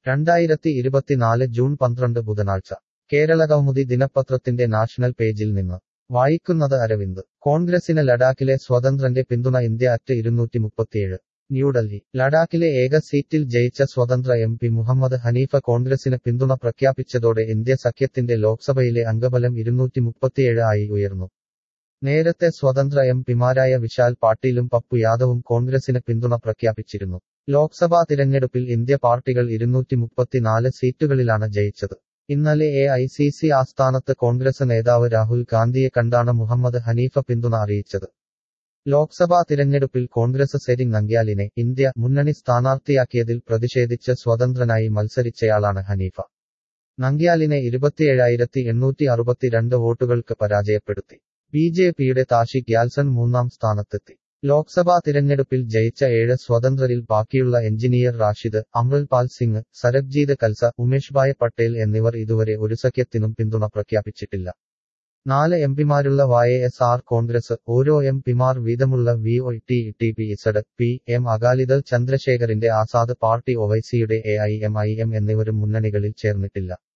രണ്ടായിരത്തി ഇരുപത്തിനാല് ജൂൺ പന്ത്രണ്ട് ബുധനാഴ്ച കേരള കൗമുദി ദിനപത്രത്തിന്റെ നാഷണൽ പേജിൽ നിന്ന് വായിക്കുന്നത് അരവിന്ദ് കോൺഗ്രസിന് ലഡാക്കിലെ സ്വതന്ത്രന്റെ പിന്തുണ ഇന്ത്യ അറ്റ് ഇരുന്നൂറ്റി മുപ്പത്തിയേഴ് ന്യൂഡൽഹി ലഡാക്കിലെ ഏക സീറ്റിൽ ജയിച്ച സ്വതന്ത്ര എം പി മുഹമ്മദ് ഹനീഫ കോൺഗ്രസിന് പിന്തുണ പ്രഖ്യാപിച്ചതോടെ ഇന്ത്യ സഖ്യത്തിന്റെ ലോക്സഭയിലെ അംഗബലം ഇരുന്നൂറ്റി മുപ്പത്തിയേഴ് ആയി ഉയർന്നു നേരത്തെ സ്വതന്ത്ര എം പിമാരായ വിശാൽ പാട്ടീലും പപ്പു യാദവും കോൺഗ്രസിന് പിന്തുണ പ്രഖ്യാപിച്ചിരുന്നു ലോക്സഭാ തിരഞ്ഞെടുപ്പിൽ ഇന്ത്യ പാർട്ടികൾ ഇരുന്നൂറ്റി മുപ്പത്തിനാല് സീറ്റുകളിലാണ് ജയിച്ചത് ഇന്നലെ എ ഐ സി സി ആസ്ഥാനത്ത് കോൺഗ്രസ് നേതാവ് രാഹുൽ ഗാന്ധിയെ കണ്ടാണ് മുഹമ്മദ് ഹനീഫ പിന്തുണ അറിയിച്ചത് ലോക്സഭാ തിരഞ്ഞെടുപ്പിൽ കോൺഗ്രസ് സെരിങ് നങ്ക്യാലിനെ ഇന്ത്യ മുന്നണി സ്ഥാനാർത്ഥിയാക്കിയതിൽ പ്രതിഷേധിച്ച് സ്വതന്ത്രനായി മത്സരിച്ചയാളാണ് ഹനീഫ നങ്ക്യാലിനെ ഇരുപത്തിയേഴായിരത്തി എണ്ണൂറ്റി അറുപത്തിരണ്ട് വോട്ടുകൾക്ക് പരാജയപ്പെടുത്തി ബി ജെ പിയുടെ താഷി ഗ്യാൽസൺ മൂന്നാം സ്ഥാനത്തെത്തി ലോക്സഭാ തിരഞ്ഞെടുപ്പിൽ ജയിച്ച ഏഴ് സ്വതന്ത്രരിൽ ബാക്കിയുള്ള എഞ്ചിനീയർ റാഷിദ് അമൃൽപാൽ സിംഗ് സരബ്ജീത് കൽസ ഉമേഷ് ഭായ് പട്ടേൽ എന്നിവർ ഇതുവരെ ഒരു സഖ്യത്തിനും പിന്തുണ പ്രഖ്യാപിച്ചിട്ടില്ല നാല് എംപിമാരുള്ള വൈ എസ് ആർ കോൺഗ്രസ് ഓരോ എം പിമാർ വീതമുള്ള V O T T P Z P M Akali Dal ചന്ദ്രശേഖറിന്റെ ആസാദ് പാർട്ടി ഒവൈസിയുടെ A I M I M എന്നിവരും മുന്നണികളിൽ ചേർന്നിട്ടില്ല